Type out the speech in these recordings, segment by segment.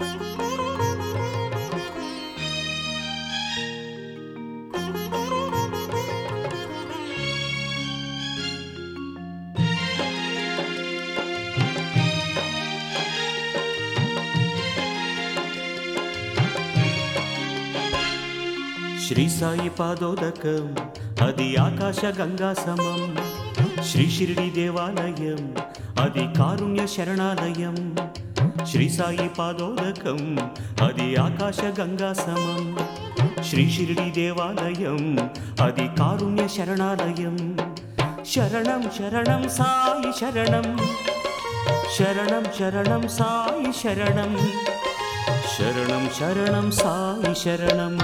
శ్రీ సాయి పాదోదకం అది ఆకాశ గంగా సమం శ్రీ షిరిడి దేవాలయం అది కారుణ్య శరణాలయం శ్రీ సాయి పాదోదకం అది ఆకాశ గంగా సమం శ్రీ షిరిడి దేవాలయం అది కారుణ్య శరణాలయం శరణం శరణం సాయి శరణం శరణం శరణం సాయి శరణం శరణం శరణం సాయి శరణం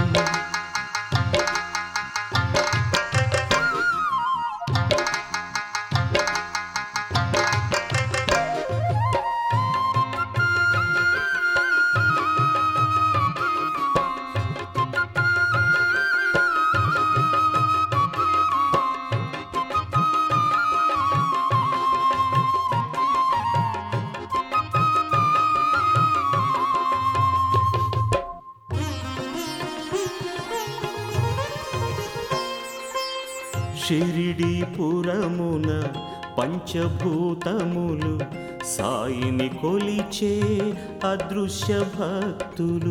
షిరిడి పురమున పంచభూతములు సాయిని కొలిచే అదృశ్య భక్తులు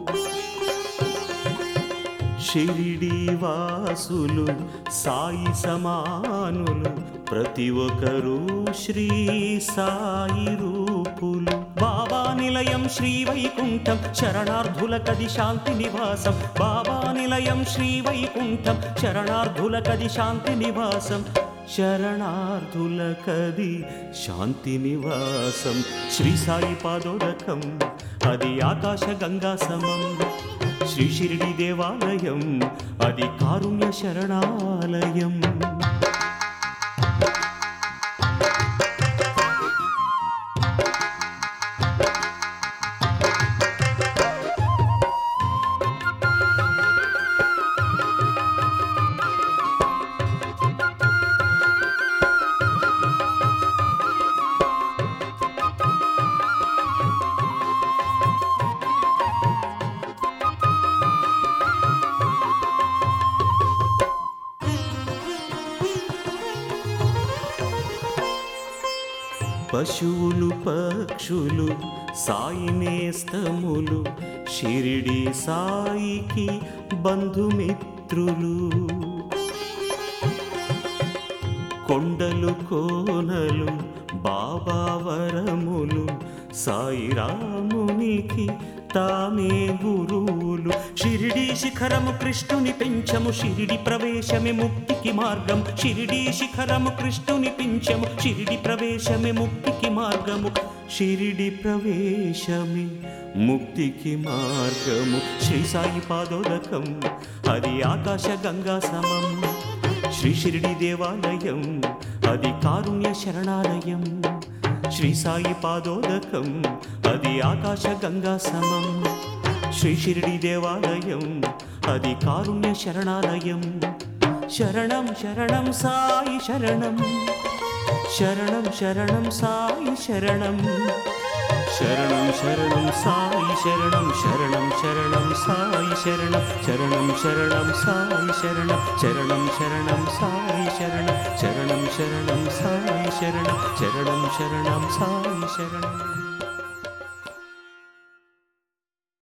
షిరిడి వాసులు సాయి సమానులు ప్రతి ఒక్కరూ శ్రీ సాయి రూపులు బాబా నిలయం శ్రీ వైకుంఠం శరణార్థుల కది శాంతి నివాసం బాబా నిలయం శ్రీ వైకుంఠం శరణార్థుల కది శాంతి నివాసం శరణార్థుల కది శాంతి నివాసం శ్రీ సాయి పాదోదకం అది ఆకాశ గంగా సమం శ్రీ షిరిడి దేవాలయం అది కారుణ్య శరణాలయం పశువులు పక్షులు సాయి నేస్తములు షిరిడి సాయికి బంధుమిత్రులు కొండలు కోనలు బాబా వరములు సాయి రామునికి తామే గురువులు షిరిడి శిఖరము కృష్ణుని పెంచము షిరిడి ప్రవేశమే ముక్తికి మార్గం షిరిడి శిఖరము కృష్ణుని పెంచము షిరిడి ప్రవేశమే ముక్తికి మార్గము షిరిడి ప్రవేశమే ముక్తికి మార్గము శ్రీ సాయి పాదోదకం అది ఆకాశ గంగా సమం శ్రీ షిరిడి దేవాలయం అది కారుణ్య శరణాలయం శ్రీ సాయి పాదోదకం అది ఆకాశ గంగా సమం శ్రీ షిరిడి దేవాలయం అది కారుణ్య శరణాలయం శరణం శరణం సాయి శరణం శరణం శరణం సాయి శరణం శరణం శరణం సాయి శరణం శరణం శరణం సాయి శరణం శరణం శరణం సాయి శరణం శరణం శరణం సాయి శరణం శరణం శరణం సాయి శరణం శరణం శరణం సాయి శరణం